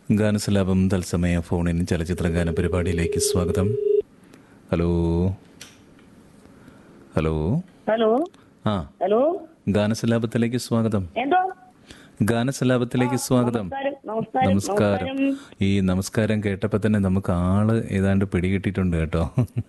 ഗാനസലാപം തത്സമയ ഫോണിൻ ചലച്ചിത്ര ഗാന പരിപാടിയിലേക്ക് സ്വാഗതം ഹലോ ഹലോ ഹലോ ആ ഹലോ ഗാനസലാപത്തിലേക്ക് സ്വാഗതം എന്തോ ഗാനസലാപത്തിലേക്ക് സ്വാഗതം നമസ്കാരം നമസ്കാരം നമസ്കാരം ഈ നമസ്കാരം കേട്ടപ്പോ തന്നെ നമുക്ക് ആള് ഏതാണ്ട് പിടികിട്ടിട്ടുണ്ട് കേട്ടോ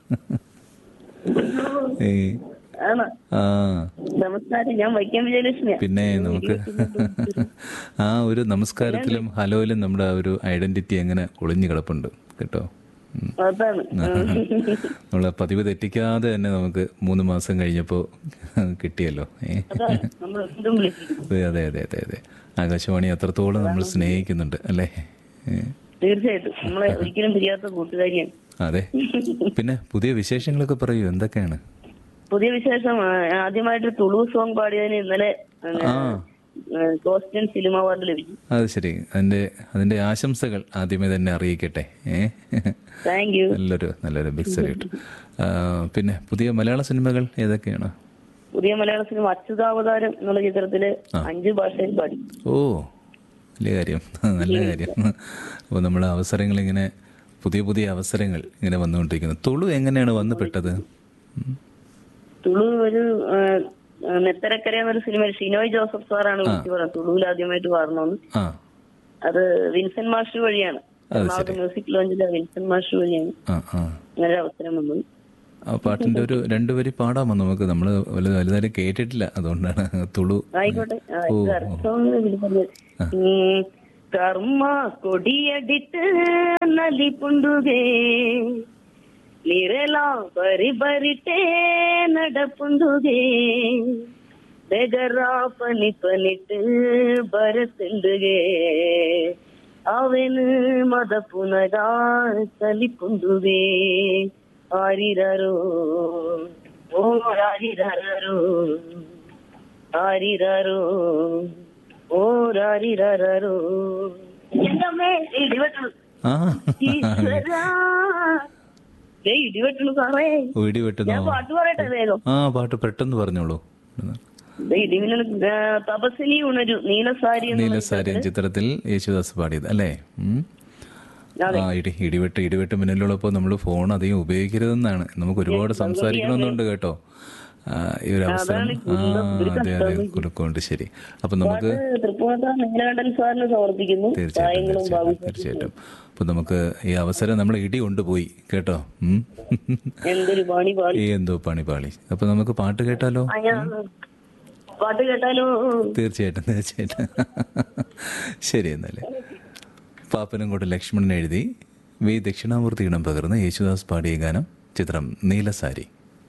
ഈ ആണ് ആ നമസ്കാരം ഞാൻ വൈക്കം വിജയലക്ഷ്മിയാ പിന്നെ നമുക്ക് ആ ഒരു നമസ്കാരത്തിലും ഹലോയിലും നമ്മുടെ ആ ഒരു ഐഡന്റിറ്റി അങ്ങനെ ഒളിഞ്ഞു കിടപ്പുണ്ട് കേട്ടോ ഉം. അതാണ് നമ്മളെ പതിവ് തെറ്റിക്കാതെ തന്നെ നമുക്ക് മൂന്ന് മാസം കഴിഞ്ഞപ്പോൾ കിട്ടിയല്ലോ ഏ അതാണ് നമ്മൾ എന്തും വിളിക്കും അതെ അതെ അതെ അതെ അതെ ആകാശവാണി അത്രത്തോളം നമ്മൾ സ്നേഹിക്കുന്നുണ്ട് അല്ലേ ഏ? തീർച്ചയായിട്ടും നമ്മളെ ഒരിക്കലും പിരിയാത്ത കൂട്ടുകാരിയാണ് അതെ പിന്നെ പുതിയ വിശേഷങ്ങളൊക്കെ പറയൂ എന്തൊക്കെയാണ് പുതിയ വിശേഷം ആ, ആദ്യമായിട്ട് തുളു സോങ് പാടിയതിന് ഇന്നലെ ആ കോസ്റ്റ്യൻ ഫിലിം അവാർഡ് ലഭിച്ചു അത് ശരി അതിന്റെ അതിന്റെ ആശംസകൾ ആദ്യമേ തന്നെ അറിയിക്കട്ടെ ഏ താങ്ക് യു നല്ലൊരു നല്ലൊരു ബിഗ് സല്യൂട്ട് പിന്നെ പുതിയ മലയാള സിനിമകൾ ഏതൊക്കെയാണ് പുതിയ മലയാള സിനിമ അച്യുതാവതാരം എന്നുള്ള ചിത്രത്തില് അഞ്ച് ഭാഷയിൽ പാടി ഓ വലിയ കാര്യം നല്ല കാര്യം അപ്പോൾ നമ്മുടെ അവസരങ്ങൾ ഇങ്ങനെ പുതിയ പുതിയ അവസരങ്ങൾ ഇങ്ങനെ വന്നുകൊണ്ടിരിക്കുന്നു തുളു എങ്ങനെയാണ് വന്നു പെട്ടത് ഉം. തുളു ഒരു ആ, ആ, നെത്തരക്കര എന്നൊരു സിനിമ ഷിനോയ് ജോസഫ് സാറാണ് വിളിച്ചു പറഞ്ഞത് തുളുവിൽ ആദ്യമായിട്ട് പാടണമെന്ന് ആ അത് വിൻസെന്റ് മാഷ് വഴിയാണ് എറണാകുളത്ത് മ്യൂസിക് ലോഞ്ചിലെ വിൻസെന്റ് മാഷ് വഴിയാണ് ആ ആ അങ്ങനെ ഒരു അവസരം വന്നത് ആ പാട്ടിന്റെ ഒരു രണ്ടുപേരി പാടാമോ നമുക്ക് നമ്മൾ വലുത് വലുതായിട്ട് കേട്ടിട്ടില്ല അതുകൊണ്ടാണ് തുളു ആയിക്കോട്ടെ ആ, ഇത് അർത്ഥം ഇതിൽ പറഞ്ഞത്. ഉം, കർമ്മ കൊടിയടിട്ട് നലിപ്പുണ്ടുകേ നിരല ಬರಿ ಬರಿಟೇ ನಡಪುಂಡುಗೆ ಬೆಗರ ಪನಿ ಪನಿಟ್ ಬರತಿಂಡುಗೆ ಅವನು ಮದ ಪುನಗ ಕಲಿಪುಂಡುಗೆ ಆರಿರರು ಓ ಆರಿರರು ആരിരാരോ ഓ രാരിരാരോ എന്തമ്മേ ഇടിവെട്ടു ആ ഈശ്വരാ ദേ ഇടിവെട്ടു സാറേ വീടി വെട്ടുന്നോ ഞാൻ പാട്ട് പറയട്ടെ വേഗം ആ പാട്ട് പെട്ടെന്ന് പറഞ്ഞോളൂ ദേ ഇടിമിന്നൽ ആ, തപസ്സിനി ഉണരു നീലസാരി എന്ന് നീലസാരി ചിത്രത്തിൽ യേശുദാസ് പാടിയത് അല്ലേ ഉം. അതെ. ആ ഇടി ഇടിവെട്ട് ഇടിവെട്ട് മിന്നലുള്ളപ്പോൾ നമ്മൾ ഫോൺ അധികം ഉപയോഗിക്കരുതെന്നാണ് നമുക്ക് ഒരുപാട് സംസാരിക്കണമെന്നുണ്ട് കേട്ടോ ആ, ഈ ഒരു അവസരം ആ അതെ അതെ കൊടുക്കുന്നുണ്ട് ശരി അപ്പൊ നമുക്ക് പാട്ട് തൃപ്പൂണിത്തുറ നീലകണ്ഠൻ സാറിന് സമർപ്പിക്കുന്നു തീർച്ചയായിട്ടും സായങ്ങളും ബാബു തീർച്ചയായിട്ടും തീർച്ചയായിട്ടും അപ്പൊ നമുക്ക് ഈ അവസരം നമ്മൾ ഇടി കൊണ്ടുപോയി കേട്ടോ ഉം. എന്തൊരു പാണി പാടി ഈ എന്തോ പണി പാളി അപ്പൊ നമുക്ക് പാട്ട് കേട്ടാലോ ആ, ഞാൻ പാട്ട് കേട്ടാലോ തീർച്ചയായിട്ടും തീർച്ചയായിട്ടും ശരി എന്നാല് പാപ്പനും കൊണ്ട് ലക്ഷ്മണൻ എഴുതി വി ദക്ഷിണാമൂർത്തി ഇടം പകർന്ന് യേശുദാസ് പാടിയ ഗാനം ചിത്രം നീലസാരി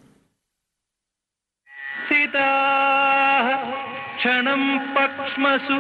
सिता क्षणं पक्ष्मसु